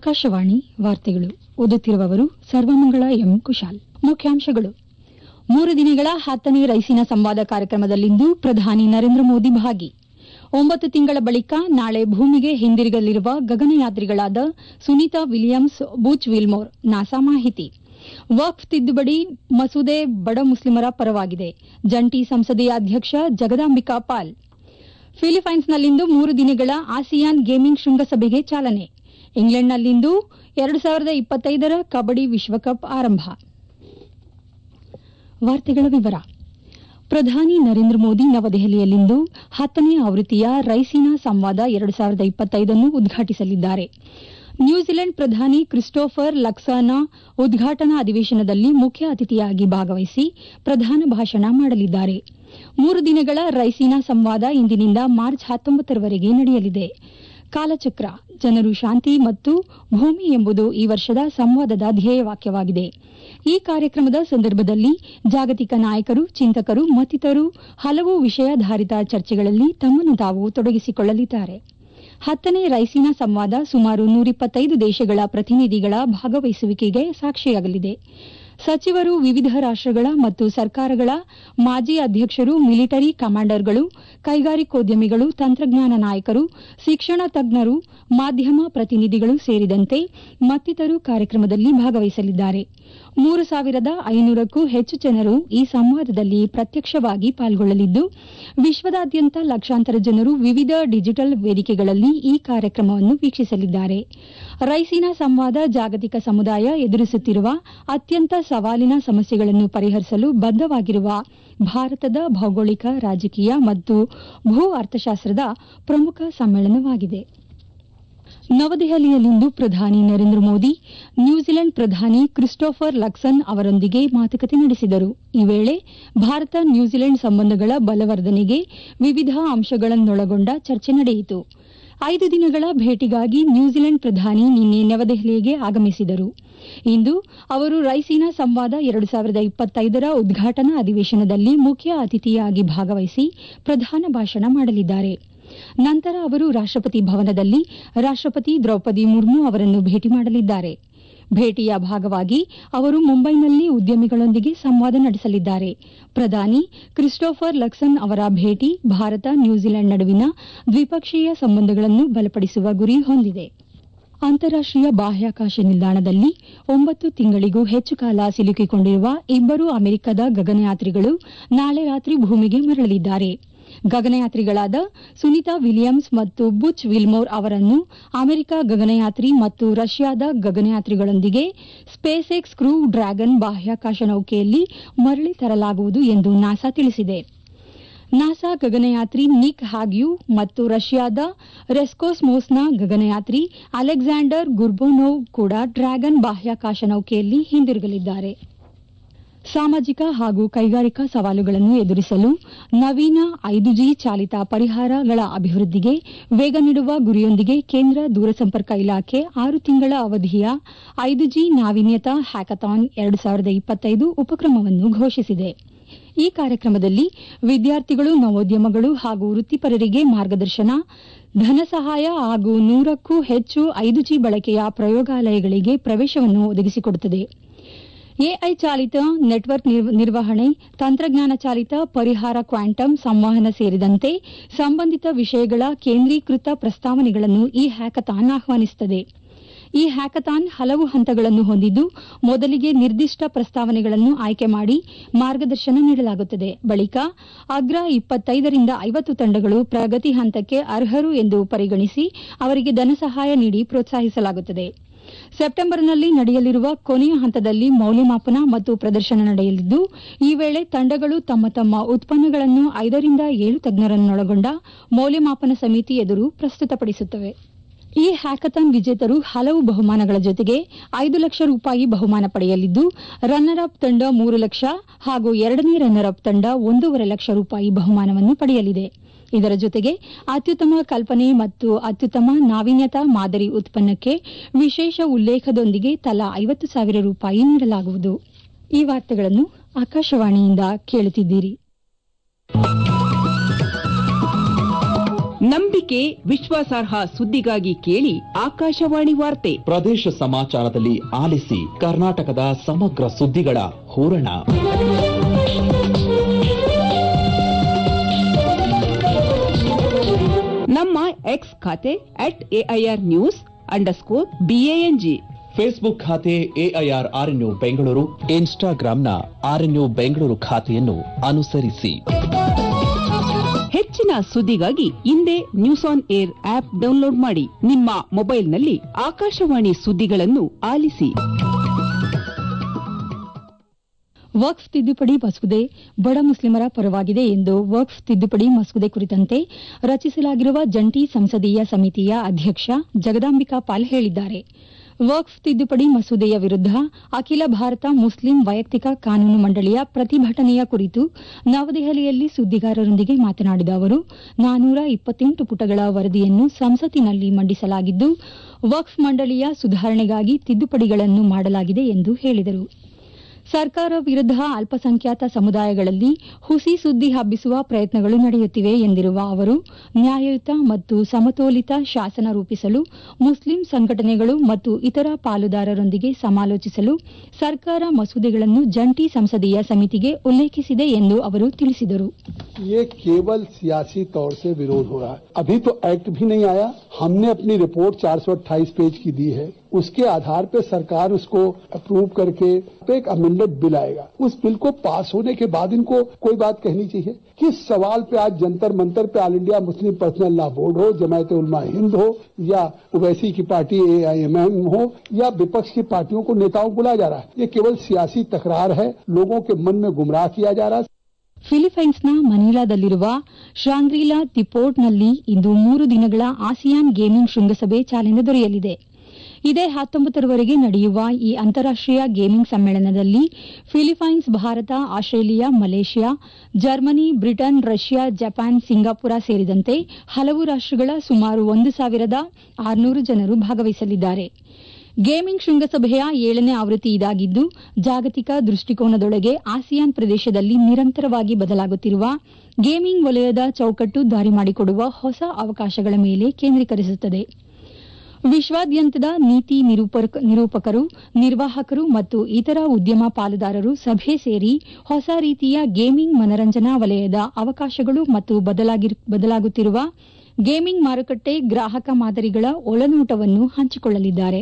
ಆಕಾಶವಾಣಿ ವಾರ್ತೆಗಳು ಓದುತ್ತಿರುವವರು ಸರ್ವಮಂಗಳ ಎಂ ಕುಶಾಲ್ ಮುಖ್ಯಾಂಶಗಳು ಮೂರು ದಿನಗಳ ಹತ್ತನೇ ರೈಸಿನ ಸಂವಾದ ಕಾರ್ಯಕ್ರಮದಲ್ಲಿಂದು ಪ್ರಧಾನಿ ನರೇಂದ್ರ ಮೋದಿ ಭಾಗಿ ಒಂಬತ್ತು ತಿಂಗಳ ಬಳಿಕ ನಾಳೆ ಭೂಮಿಗೆ ಹಿಂದಿರುಗಲಿರುವ ಗಗನಯಾತ್ರಿಗಳಾದ Sunita Williams Butch Wilmore NASA ಮಾಹಿತಿ ವಕ್ಫ್ ತಿದ್ದುಪಡಿ ಮಸೂದೆ ಬಡ ಮುಸ್ಲಿಮರ ಪರವಾಗಿದೆ ಜಂಟಿ ಸಂಸದೀಯ ಅಧ್ಯಕ್ಷ ಜಗದಾಂಬಿಕಾ ಪಾಲ್ ಫಿಲಿಪೈನ್ಸ್ನಲ್ಲಿಂದು ಮೂರು ದಿನಗಳ ಆಸಿಯಾನ್ ಗೇಮಿಂಗ್ ಶೃಂಗಸಭೆಗೆ ಚಾಲನೆ ಇಂಗ್ಲೆಂಡ್ನಲ್ಲಿಂದು ಎರಡು ಸಾವಿರದ ಇಪ್ಪತ್ತೈದರ ಕಬಡ್ಡಿ ವಿಶ್ವಕಪ್ ಆರಂಭ ವಾರ್ತೆಗಳ ವಿವರ ಪ್ರಧಾನಿ ನರೇಂದ್ರ ಮೋದಿ ನವದೆಹಲಿಯಲ್ಲಿಂದು ಹತ್ತನೇ ಆವೃತ್ತಿಯ ರೈಸಿನಾ ಸಂವಾದ ಎರಡು ಸಾವಿರದ ಇಪ್ಪತ್ತೈದನ್ನು ಉದ್ಘಾಟಿಸಲಿದ್ದಾರೆ ನ್ಯೂಜಿಲೆಂಡ್ ಪ್ರಧಾನಿ ಕ್ರಿಸ್ಟೋಫರ್ ಲಕ್ಸಾನಾ ಉದ್ಘಾಟನಾ ಅಧಿವೇಶನದಲ್ಲಿ ಮುಖ್ಯ ಅತಿಥಿಯಾಗಿ ಭಾಗವಹಿಸಿ ಪ್ರಧಾನ ಭಾಷಣ ಮಾಡಲಿದ್ದಾರೆ ಮೂರು ದಿನಗಳ ರೈಸಿನಾ ಸಂವಾದ ಇಂದಿನಿಂದ ಮಾರ್ಚ್ ಹತ್ತೊಂಬತ್ತರವರೆಗೆ ನಡೆಯಲಿದೆ ಕಾಲಚಕ್ರ ಜನರು ಶಾಂತಿ ಮತ್ತು ಭೂಮಿ ಎಂಬುದು ಈ ವರ್ಷದ ಸಂವಾದದ ಧ್ಯೇಯವಾಕ್ಯವಾಗಿದೆ ಈ ಕಾರ್ಯಕ್ರಮದ ಸಂದರ್ಭದಲ್ಲಿ ಜಾಗತಿಕ ನಾಯಕರು ಚಿಂತಕರು ಮತ್ತಿತರರು ಹಲವು ವಿಷಯಾಧಾರಿತ ಚರ್ಚೆಗಳಲ್ಲಿ ತಮ್ಮನ್ನು ತಾವು ತೊಡಗಿಸಿಕೊಳ್ಳಲಿದ್ದಾರೆ ಹತ್ತನೇ ರೈಸಿನಾ ಸಂವಾದ ಸುಮಾರು ನೂರಿಪ್ಪತ್ತೈದು ದೇಶಗಳ ಪ್ರತಿನಿಧಿಗಳ ಭಾಗವಹಿಸುವಿಕೆಗೆ ಸಾಕ್ಷಿಯಾಗಲಿದೆ ಸಚಿವರು ವಿವಿಧ ರಾಷ್ಟಗಳ ಮತ್ತು ಸರ್ಕಾರಗಳ ಮಾಜಿ ಅಧ್ಯಕ್ಷರು ಮಿಲಿಟರಿ ಕಮಾಂಡರ್ಗಳು ಕೈಗಾರಿಕೋದ್ಯಮಿಗಳು ತಂತ್ರಜ್ಞಾನ ನಾಯಕರು ಶಿಕ್ಷಣ ತಜ್ಞರು ಮಾಧ್ಯಮ ಪ್ರತಿನಿಧಿಗಳು ಸೇರಿದಂತೆ ಮತ್ತಿತರರು ಕಾರ್ಯಕ್ರಮದಲ್ಲಿ ಭಾಗವಹಿಸಲಿದ್ದಾರೆ ಮೂರು ಸಾವಿರದ ಐನೂರಕ್ಕೂ ಹೆಚ್ಚು ಜನರು ಈ ಸಂವಾದದಲ್ಲಿ ಪ್ರತ್ಯಕ್ಷವಾಗಿ ಪಾಲ್ಗೊಳ್ಳಲಿದ್ದು ವಿಶ್ವದಾದ್ಯಂತ ಲಕ್ಷಾಂತರ ಜನರು ವಿವಿಧ ಡಿಜಿಟಲ್ ವೇದಿಕೆಗಳಲ್ಲಿ ಈ ಕಾರ್ಯಕ್ರಮವನ್ನು ವೀಕ್ಷಿಸಲಿದ್ದಾರೆ ರೈಸಿನಾ ಸಂವಾದ ಜಾಗತಿಕ ಸಮುದಾಯ ಎದುರಿಸುತ್ತಿರುವ ಅತ್ಯಂತ ಸವಾಲಿನ ಸಮಸ್ಯೆಗಳನ್ನು ಪರಿಹರಿಸಲು ಬದ್ದವಾಗಿರುವ ಭಾರತದ ಭೌಗೋಳಿಕ ರಾಜಕೀಯ ಮತ್ತು ಭೂ ಅರ್ಥಶಾಸ್ತ್ರದ ಪ್ರಮುಖ ಸಮ್ಮೇಳನವಾಗಿದೆ ನವದೆಹಲಿಯಲ್ಲಿಂದು ಪ್ರಧಾನಿ ನರೇಂದ್ರ ಮೋದಿ ನ್ಯೂಜಿಲೆಂಡ್ ಪ್ರಧಾನಿ ಕ್ರಿಸ್ಟೋಫರ್ ಲಕ್ಸನ್ ಅವರೊಂದಿಗೆ ಮಾತುಕತೆ ನಡೆಸಿದರು ಈ ವೇಳೆ ಭಾರತ ನ್ಯೂಜಿಲೆಂಡ್ ಸಂಬಂಧಗಳ ಬಲವರ್ಧನೆಗೆ ವಿವಿಧ ಅಂಶಗಳನ್ನೊಳಗೊಂಡ ಚರ್ಚೆ ನಡೆಯಿತು ಐದು ದಿನಗಳ ಭೇಟಿಗಾಗಿ ನ್ಯೂಜಿಲೆಂಡ್ ಪ್ರಧಾನಿ ನಿನ್ನೆ ನವದೆಹಲಿಗೆ ಆಗಮಿಸಿದರು ಇಂದು ಅವರು ರೈಸಿನಾ ಸಂವಾದ ಎರಡು ಸಾವಿರದ ಇಪ್ಪತ್ತೈದರ ಉದ್ಘಾಟನಾ ಅಧಿವೇಶನದಲ್ಲಿ ಮುಖ್ಯ ಅತಿಥಿಯಾಗಿ ಭಾಗವಹಿಸಿ ಪ್ರಧಾನ ಭಾಷಣ ಮಾಡಲಿದ್ದಾರೆ ನಂತರ ಅವರು ರಾಷ್ಟಪತಿ ಭವನದಲ್ಲಿ ರಾಷ್ಟಪತಿ ದ್ರೌಪದಿ ಮುರ್ಮು ಅವರನ್ನು ಭೇಟಿ ಮಾಡಲಿದ್ದಾರೆ ಭೇಟಿಯ ಭಾಗವಾಗಿ ಅವರು ಮುಂಬೈನಲ್ಲಿ ಉದ್ಯಮಿಗಳೊಂದಿಗೆ ಸಂವಾದ ನಡೆಸಲಿದ್ದಾರೆ ಪ್ರಧಾನಿ ಕ್ರಿಸ್ಟೋಫರ್ ಲಕ್ಸನ್ ಅವರ ಭೇಟಿ ಭಾರತ ನ್ಯೂಜಿಲೆಂಡ್ ನಡುವಿನ ದ್ವಿಪಕ್ಷೀಯ ಸಂಬಂಧಗಳನ್ನು ಬಲಪಡಿಸುವ ಗುರಿ ಹೊಂದಿದೆ ಅಂತಾರಾಷ್ಟೀಯ ಬಾಹ್ಯಾಕಾಶ ನಿಲ್ದಾಣದಲ್ಲಿ ಒಂಬತ್ತು ತಿಂಗಳಿಗೂ ಹೆಚ್ಚು ಕಾಲ ಸಿಲುಕಿಕೊಂಡಿರುವ ಇಬ್ಬರು ಅಮೆರಿಕದ ಗಗನಯಾತ್ರಿಗಳು ನಾಳೆ ರಾತ್ರಿ ಭೂಮಿಗೆ ಮರಳಲಿದ್ದಾರೆ ಗಗನಯಾತ್ರಿಗಳಾದ ಸುನೀತಾ ವಿಲಿಯಮ್ಸ್ ಮತ್ತು ಬುಚ್ ವಿಲ್ಮೋರ್ ಅವರನ್ನು ಅಮೆರಿಕ ಗಗನಯಾತ್ರಿ ಮತ್ತು ರಷ್ಯಾದ ಗಗನಯಾತ್ರಿಗಳೊಂದಿಗೆ ಸ್ಪೇಸ್ ಎಕ್ಸ್ ಕ್ರೂ ಡ್ರ್ಯಾಗನ್ ಬಾಹ್ಯಾಕಾಶ ನೌಕೆಯಲ್ಲಿ ಮರಳಿ ತರಲಾಗುವುದು ಎಂದು ನಾಸಾ ತಿಳಿಸಿದೆ ನಾಸಾ ಗಗನಯಾತ್ರಿ ನಿಕ್ ಹ್ಯಾಗ್ಯೂ ಮತ್ತು ರಷ್ಯಾದ ರೆಸ್ಕೋಸ್ಮೋಸ್ನ ಗಗನಯಾತ್ರಿ ಅಲೆಕ್ಸಾಂಡರ್ ಗುರ್ಬೋನೋವ್ ಕೂಡ ಡ್ರ್ಯಾಗನ್ ಬಾಹ್ಯಾಕಾಶ ನೌಕೆಯಲ್ಲಿ ಹಿಂದಿರುಗಲಿದ್ದಾರೆ ಸಾಮಾಜಿಕ ಹಾಗೂ ಕೈಗಾರಿಕಾ ಸವಾಲುಗಳನ್ನು ಎದುರಿಸಲು ನವೀನ ಐದು ಜಿ ಚಾಲಿತ ಪರಿಹಾರಗಳ ಅಭಿವೃದ್ಧಿಗೆ ವೇಗ ನೀಡುವ ಗುರಿಯೊಂದಿಗೆ ಕೇಂದ್ರ ದೂರಸಂಪರ್ಕ ಇಲಾಖೆ ಆರು ತಿಂಗಳ ಅವಧಿಯ ಐದು ಜಿ ನಾವೀನ್ಯತಾ ಹ್ಯಾಕಥಾನ್ ಎರಡು ಸಾವಿರದ ಇಪ್ಪತ್ತೈದು ಉಪಕ್ರಮವನ್ನು ಘೋಷಿಸಿದೆ ಈ ಕಾರ್ಯಕ್ರಮದಲ್ಲಿ ವಿದ್ಯಾರ್ಥಿಗಳು ನವೋದ್ಯಮಗಳು ಹಾಗೂ ವೃತ್ತಿಪರರಿಗೆ ಮಾರ್ಗದರ್ಶನ ಧನ ಸಹಾಯ ಹಾಗೂ ನೂರಕ್ಕೂ ಹೆಚ್ಚು ಐದು ಜಿ ಬಳಕೆಯ ಪ್ರಯೋಗಾಲಯಗಳಿಗೆ ಪ್ರವೇಶವನ್ನು ಒದಗಿಸಿಕೊಡುತ್ತದೆ ಎಐ ಚಾಲಿತ ನೆಟ್ವರ್ಕ್ ನಿರ್ವಹಣೆ ತಂತ್ರಜ್ಞಾನ ಚಾಲಿತ ಪರಿಹಾರ ಕ್ವಾಂಟಮ್ ಸಂವಹನ ಸೇರಿದಂತೆ ಸಂಬಂಧಿತ ವಿಷಯಗಳ ಕೇಂದ್ರೀಕೃತ ಪ್ರಸ್ತಾವನೆಗಳನ್ನು ಈ ಹ್ಯಾಕಥಾನ್ ಆಹ್ವಾನಿಸುತ್ತದೆ ಈ ಹ್ಯಾಕಥಾನ್ ಹಲವು ಹಂತಗಳನ್ನು ಹೊಂದಿದ್ದು ಮೊದಲಿಗೆ ನಿರ್ದಿಷ್ಟ ಪ್ರಸ್ತಾವನೆಗಳನ್ನು ಆಯ್ಕೆ ಮಾಡಿ ಮಾರ್ಗದರ್ಶನ ನೀಡಲಾಗುತ್ತದೆ ಬಳಿಕ ಅಗ್ರ ಇಪ್ಪತ್ತೈದರಿಂದ ಐವತ್ತು ತಂಡಗಳು ಪ್ರಗತಿ ಹಂತಕ್ಕೆ ಅರ್ಹರು ಎಂದು ಪರಿಗಣಿಸಿ ಅವರಿಗೆ ಧನಸಹಾಯ ನೀಡಿ ಪ್ರೋತ್ಸಾಹಿಸಲಾಗುತ್ತದೆ ಸೆಪ್ಟೆಂಬರ್ನಲ್ಲಿ ನಡೆಯಲಿರುವ ಕೊನೆಯ ಹಂತದಲ್ಲಿ ಮೌಲ್ಯಮಾಪನ ಮತ್ತು ಪ್ರದರ್ಶನ ನಡೆಯಲಿದ್ದು ಈ ವೇಳೆ ತಂಡಗಳು ತಮ್ಮ ತಮ್ಮ ಉತ್ಪನ್ನಗಳನ್ನು ಐದರಿಂದ ಏಳು ತಜ್ಞರನ್ನೊಳಗೊಂಡ ಮೌಲ್ಯಮಾಪನ ಸಮಿತಿ ಎದುರು ಪ್ರಸ್ತುತಪಡಿಸುತ್ತವೆ ಈ ಹ್ಯಾಕಥಾನ್ ವಿಜೇತರು ಹಲವು ಬಹುಮಾನಗಳ ಜೊತೆಗೆ ಐದು ಲಕ್ಷ ರೂಪಾಯಿ ಬಹುಮಾನ ಪಡೆಯಲಿದ್ದು ರನ್ನರ್ ಅಪ್ ತಂಡ ಮೂರು ಲಕ್ಷ ಹಾಗೂ ಎರಡನೇ ರನ್ನರ್ ಅಪ್ ತಂಡ ಒಂದೂವರೆ ಲಕ್ಷ ರೂಪಾಯಿ ಬಹುಮಾನವನ್ನು ಪಡೆಯಲಿದೆ ಇದರ ಜೊತೆಗೆ ಅತ್ಯುತ್ತಮ ಕಲ್ಪನೆ ಮತ್ತು ಅತ್ಯುತ್ತಮ ನಾವೀನ್ಯತಾ ಮಾದರಿ ಉತ್ಪನ್ನಕ್ಕೆ ವಿಶೇಷ ಉಲ್ಲೇಖದೊಂದಿಗೆ ತಲಾ ಐವತ್ತು ಸಾವಿರ ರೂಪಾಯಿ ನೀಡಲಾಗುವುದು ಈ ವಾರ್ತೆಗಳನ್ನು ಆಕಾಶವಾಣಿಯಿಂದ ಕೇಳುತ್ತಿದ್ದೀರಿ ನಂಬಿಕೆ ವಿಶ್ವಾಸಾರ್ಹ ಸುದ್ದಿಗಾಗಿ ಕೇಳಿ ಆಕಾಶವಾಣಿ ವಾರ್ತೆ ಪ್ರದೇಶ ಸಮಾಚಾರದಲ್ಲಿ ಆಲಿಸಿ ಕರ್ನಾಟಕದ ಸಮಗ್ರ ಸುದ್ದಿಗಳ ಹೂರಣ ನಮ್ಮ ಎಕ್ಸ್ ಖಾತೆ at AIR news underscore BANG Facebook ಖಾತೆ ಎಐಆರ್ ಆರ್ಎನ್ಯು ಬೆಂಗಳೂರು ಇನ್ಸ್ಟಾಗ್ರಾಂನ ಆರ್ಎನ್ಯು ಬೆಂಗಳೂರು ಖಾತೆಯನ್ನು ಅನುಸರಿಸಿ ಹೆಚ್ಚಿನ ಸುದ್ದಿಗಾಗಿ ಹಿಂದೆ news on air app download ಮಾಡಿ ನಿಮ್ಮ ಮೊಬೈಲ್ನಲ್ಲಿ ಆಕಾಶವಾಣಿ ಸುದ್ದಿಗಳನ್ನು ಆಲಿಸಿ ವಕ್ಫ್ ತಿದ್ದುಪಡಿ ಮಸೂದೆ ಬಡ ಮುಸ್ಲಿಮರ ಪರವಾಗಿದೆ ಎಂದು ವಕ್ಫ್ ತಿದ್ದುಪಡಿ ಮಸೂದೆ ಕುರಿತಂತೆ ರಚಿಸಲಾಗಿರುವ ಜಂಟಿ ಸಂಸದೀಯ ಸಮಿತಿಯ ಅಧ್ಯಕ್ಷ ಜಗದಾಂಬಿಕಾ ಪಾಲ್ ಹೇಳಿದ್ದಾರೆ ವಕ್ಫ್ ತಿದ್ದುಪಡಿ ಮಸೂದೆಯ ವಿರುದ್ದ ಅಖಿಲ ಭಾರತ ಮುಸ್ಲಿಂ ವೈಯಕ್ತಿಕ ಕಾನೂನು ಮಂಡಳಿಯ ಪ್ರತಿಭಟನೆಯ ಕುರಿತು ನವದೆಹಲಿಯಲ್ಲಿ ಸುದ್ದಿಗಾರರೊಂದಿಗೆ ಮಾತನಾಡಿದ ಅವರು ನಾನೂರ ಇಪ್ಪತ್ತೆಂಟು ಪುಟಗಳ ವರದಿಯನ್ನು ಸಂಸತ್ತಿನಲ್ಲಿ ಮಂಡಿಸಲಾಗಿದ್ದು ವಕ್ಫ್ ಮಂಡಳಿಯ ಸುಧಾರಣೆಗಾಗಿ ತಿದ್ದುಪಡಿಗಳನ್ನು ಮಾಡಲಾಗಿದೆ ಎಂದು ಹೇಳಿದರು ಸರ್ಕಾರ ವಿರುದ್ದ ಅಲ್ಪಸಂಖ್ಯಾತ ಸಮುದಾಯಗಳಲ್ಲಿ ಹುಸಿ ಸುದ್ದಿ ಹಬ್ಬಿಸುವ ಪ್ರಯತ್ನಗಳು ನಡೆಯುತ್ತಿವೆ ಎಂದಿರುವ ಅವರು ನ್ಯಾಯಯುತ ಮತ್ತು ಸಮತೋಲಿತ ಶಾಸನ ರೂಪಿಸಲು ಮುಸ್ಲಿಂ ಸಂಘಟನೆಗಳು ಮತ್ತು ಇತರ ಪಾಲುದಾರರೊಂದಿಗೆ ಸಮಾಲೋಚಿಸಲು ಸರ್ಕಾರ ಮಸೂದೆಗಳನ್ನು ಜಂಟಿ ಸಂಸದೀಯ ಸಮಿತಿಗೆ ಉಲ್ಲೇಖಿಸಿದೆ ಎಂದು ಅವರು ತಿಳಿಸಿದರು ये केवल सियासी तौर से विरोध हो रहा है अभी तो एक्ट भी नहीं आया हमने अपनी रिपोर्ट 428 पेज की दी है उसके आधार पर सरकार उसको अप्रूव करके एक अमेंडेड बिल आएगा उस बिल को पास होने के बाद इनको कोई बात कहनी चाहिए किस सवाल पे आज जंतर मंतर पे all India Muslim personal law board हो जमायत उलमा हिंद हो या ओवैसी की पार्टी एआईएमएम हो या विपक्ष की पार्टियों को नेताओं को बुलाया जा रहा है ये केवल सियासी तकरार है लोगों के मन में गुमराह किया जा रहा है ಫಿಲಿಪೈನ್ಸ್ನ ಮನೀಲಾದಲ್ಲಿರುವ ಶಾಂಗ್ರಿಲಾ ತಿಪೋರ್ಟ್ನಲ್ಲಿ ಇಂದು ಮೂರು ದಿನಗಳ ಆಸಿಯಾನ್ ಗೇಮಿಂಗ್ ಶೃಂಗಸಭೆ ಚಾಲನೆ ದೊರೆಯಲಿದೆ ಇದೇ ಹತ್ತೊಂಬತ್ತರವರೆಗೆ ನಡೆಯುವ ಈ ಅಂತಾರಾಷ್ಟೀಯ ಗೇಮಿಂಗ್ ಸಮ್ಮೇಳನದಲ್ಲಿ Philippines Bharat Australia Malaysia Germany Britain Russia Japan Singapore ಸೇರಿದಂತೆ ಹಲವು ರಾಷ್ಟಗಳ ಸುಮಾರು ಒಂದು ಸಾವಿರದ ಆರುನೂರು ಜನರು ಭಾಗವಹಿಸಲಿದ್ದಾರೆ ಗೇಮಿಂಗ್ ಶೃಂಗಸಭೆಯ ಏಳನೇ ಆವೃತ್ತಿ ಇದಾಗಿದ್ದು ಜಾಗತಿಕ ದೃಷ್ಟಿಕೋನದೊಳಗೆ ಆಸಿಯಾನ್ ಪ್ರದೇಶದಲ್ಲಿ ನಿರಂತರವಾಗಿ ಬದಲಾಗುತ್ತಿರುವ ಗೇಮಿಂಗ್ ವಲಯದ ಚೌಕಟ್ಟು ದಾರಿ ಮಾಡಿಕೊಡುವ ಹೊಸ ಅವಕಾಶಗಳ ಮೇಲೆ ಕೇಂದ್ರೀಕರಿಸುತ್ತದೆ ವಿಶ್ವಾದ್ಯಂತದ ನೀತಿ ನಿರೂಪಕರು ನಿರ್ವಾಹಕರು ಮತ್ತು ಇತರ ಉದ್ಯಮ ಪಾಲುದಾರರು ಸಭೆ ಸೇರಿ ಹೊಸ ರೀತಿಯ ಗೇಮಿಂಗ್ ಮನರಂಜನಾ ವಲಯದ ಅವಕಾಶಗಳು ಮತ್ತು ಬದಲಾಗುತ್ತಿರುವ ಗೇಮಿಂಗ್ ಮಾರುಕಟ್ಟೆ ಗ್ರಾಹಕ ಮಾದರಿಗಳ ಒಳನೋಟವನ್ನು ಹಂಚಿಕೊಳ್ಳಲಿದ್ದಾರೆ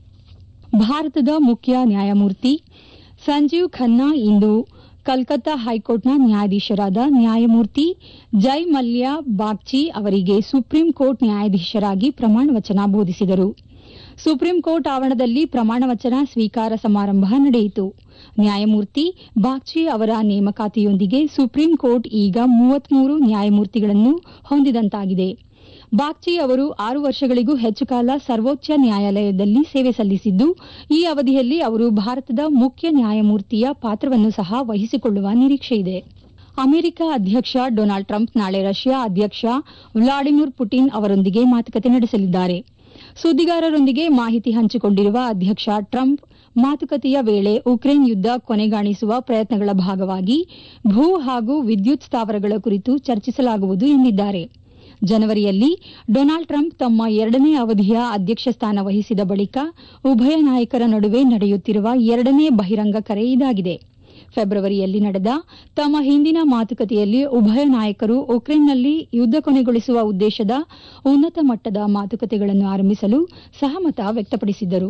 ಭಾರತದ ಮುಖ್ಯ ನ್ಯಾಯಮೂರ್ತಿ ಸಂಜೀವ್ ಖನ್ನಾ ಇಂದು ಕಲ್ಕತ್ತಾ ಹೈಕೋರ್ಟ್ನ ನ್ಯಾಯಾಧೀಶರಾದ ನ್ಯಾಯಮೂರ್ತಿ ಜೈ ಮಲ್ಯ ಬಾಗ್ಚಿ ಅವರಿಗೆ ಸುಪ್ರೀಂ ಕೋರ್ಟ್ ನ್ಯಾಯಾಧೀಶರಾಗಿ ಪ್ರಮಾಣ ವಚನ ಬೋಧಿಸಿದರು ಸುಪ್ರೀಂ ಕೋರ್ಟ್ ಆವರಣದಲ್ಲಿ ಪ್ರಮಾಣ ವಚನ ಸ್ವೀಕಾರ ಸಮಾರಂಭ ನಡೆಯಿತು ನ್ಯಾಯಮೂರ್ತಿ ಬಾಗ್ಚಿ ಅವರ ನೇಮಕಾತಿಯೊಂದಿಗೆ ಸುಪ್ರೀಂ ಕೋರ್ಟ್ ಈಗ ಮೂವತ್ಮೂರು ನ್ಯಾಯಮೂರ್ತಿಗಳನ್ನು ಹೊಂದಿದಂತಾಗಿದೆ ಬಾಗ್ಚಿ ಅವರು ಆರು ವರ್ಷಗಳಿಗೂ ಹೆಚ್ಚು ಕಾಲ ಸರ್ವೋಚ್ಚ ನ್ಯಾಯಾಲಯದಲ್ಲಿ ಸೇವೆ ಸಲ್ಲಿಸಿದ್ದು ಈ ಅವಧಿಯಲ್ಲಿ ಅವರು ಭಾರತದ ಮುಖ್ಯ ನ್ಯಾಯಮೂರ್ತಿಯ ಪಾತ್ರವನ್ನು ಸಹ ವಹಿಸಿಕೊಳ್ಳುವ ನಿರೀಕ್ಷೆಯಿದೆ ಅಮೆರಿಕ ಅಧ್ಯಕ್ಷ ಡೊನಾಲ್ಡ್ ಟ್ರಂಪ್ ನಾಳೆ ರಷ್ಯಾ ಅಧ್ಯಕ್ಷ ವ್ಲಾಡಿಮಿರ್ ಪುಟಿನ್ ಅವರೊಂದಿಗೆ ಮಾತುಕತೆ ನಡೆಸಲಿದ್ದಾರೆ ಸುದ್ದಿಗಾರರೊಂದಿಗೆ ಮಾಹಿತಿ ಹಂಚಿಕೊಂಡಿರುವ ಅಧ್ಯಕ್ಷ ಟ್ರಂಪ್ ಮಾತುಕತೆಯ ವೇಳೆ ಉಕ್ರೇನ್ ಯುದ್ದ ಕೊನೆಗಾಣಿಸುವ ಪ್ರಯತ್ನಗಳ ಭಾಗವಾಗಿ ಭೂ ಹಾಗೂ ವಿದ್ಯುತ್ ಸ್ಥಾವರಗಳ ಕುರಿತು ಚರ್ಚಿಸಲಾಗುವುದು ಎಂದಿದ್ದಾರೆ ಜನವರಿಯಲ್ಲಿ ಡೊನಾಲ್ಡ್ ಟ್ರಂಪ್ ತಮ್ಮ ಎರಡನೇ ಅವಧಿಯ ಅಧ್ಯಕ್ಷ ಸ್ಥಾನ ವಹಿಸಿದ ಬಳಿಕ ಉಭಯ ನಾಯಕರ ನಡುವೆ ನಡೆಯುತ್ತಿರುವ ಎರಡನೇ ಬಹಿರಂಗ ಕರೆ ಇದಾಗಿದೆ ಫೆಬ್ರವರಿಯಲ್ಲಿ ನಡೆದ ತಮ್ಮ ಹಿಂದಿನ ಮಾತುಕತೆಯಲ್ಲಿ ಉಭಯ ನಾಯಕರು ಉಕ್ರೇನ್ನಲ್ಲಿ ಯುದ್ದ ಕೊನೆಗೊಳಿಸುವ ಉದ್ದೇಶದ ಉನ್ನತ ಮಟ್ಟದ ಮಾತುಕತೆಗಳನ್ನು ಆರಂಭಿಸಲು ಸಹಮತ ವ್ಯಕ್ತಪಡಿಸಿದ್ದರು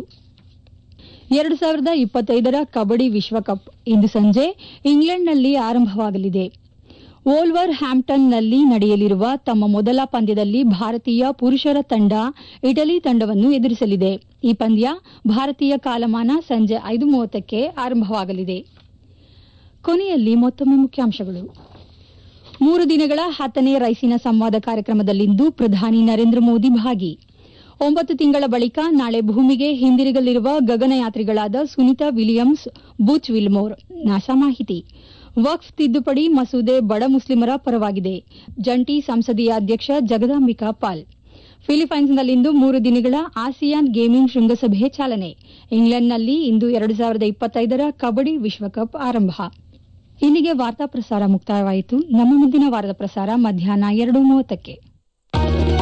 ಎರಡು ಸಾವಿರದ ಇಪ್ಪತ್ತೈದರ ಕಬಡ್ಡಿ ವಿಶ್ವಕಪ್ ಇಂದು ಸಂಜೆ ಇಂಗ್ಲೆಂಡ್ನಲ್ಲಿ ಆರಂಭವಾಗಲಿದೆ ಓಲ್ವರ್ ಹ್ಯಾಂಪ್ಟನ್ನಲ್ಲಿ ನಡೆಯಲಿರುವ ತಮ್ಮ ಮೊದಲ ಪಂದ್ಯದಲ್ಲಿ ಭಾರತೀಯ ಪುರುಷರ ತಂಡ ಇಟಲಿ ತಂಡವನ್ನು ಎದುರಿಸಲಿದೆ ಈ ಪಂದ್ಯ ಭಾರತೀಯ ಕಾಲಮಾನ ಸಂಜೆ ಐದು ಮೂವತ್ತಕ್ಕೆ ಆರಂಭವಾಗಲಿದೆ ಕೊನೆಯಲ್ಲಿ ಮತ್ತೊಮ್ಮೆ ಮುಖ್ಯಾಂಶಗಳು ಮೂರು ದಿನಗಳ ಹತ್ತನೇ ರೈಸಿನ ಸಂವಾದ ಕಾರ್ಯಕ್ರಮದಲ್ಲಿಂದು ಪ್ರಧಾನಿ ನರೇಂದ್ರ ಮೋದಿ ಭಾಗಿ ಒಂಬತ್ತು ತಿಂಗಳ ಬಳಿಕ ನಾಳೆ ಭೂಮಿಗೆ ಹಿಂದಿರುಗಲಿರುವ ಗಗನಯಾತ್ರಿಗಳಾದ Sunita Williams Butch Wilmore NASA ಮಾಹಿತಿ ವಕ್ಫ್ ತಿದ್ದುಪಡಿ ಮಸೂದೆ ಬಡ ಮುಸ್ಲಿಮರ ಪರವಾಗಿದೆ ಜಂಟಿ ಸಂಸದೀಯ ಅಧ್ಯಕ್ಷ ಜಗದಾಂಬಿಕಾ ಪಾಲ್ ಫಿಲಿಪೈನ್ಸ್ನಲ್ಲಿಂದು ಮೂರು ದಿನಗಳ ಆಸಿಯಾನ್ ಗೇಮಿಂಗ್ ಶೃಂಗಸಭೆ ಚಾಲನೆ ಇಂಗ್ಲೆಂಡ್ನಲ್ಲಿ ಇಂದು ಎರಡು ಸಾವಿರದ ಇಪ್ಪತ್ತೈದರ ಕಬಡ್ಡಿ ವಿಶ್ವಕಪ್ ಆರಂಭ ಇಲ್ಲಿಗೆ ವಾರ್ತಾ ಪ್ರಸಾರ ಮುಕ್ತಾಯವಾಯಿತು ನಮ್ಮ ಮುಂದಿನ ವಾರದ ಪ್ರಸಾರ ಮಧ್ಯಾಹ್ನ ಎರಡು ಮೂವತ್ತಕ್ಕೆ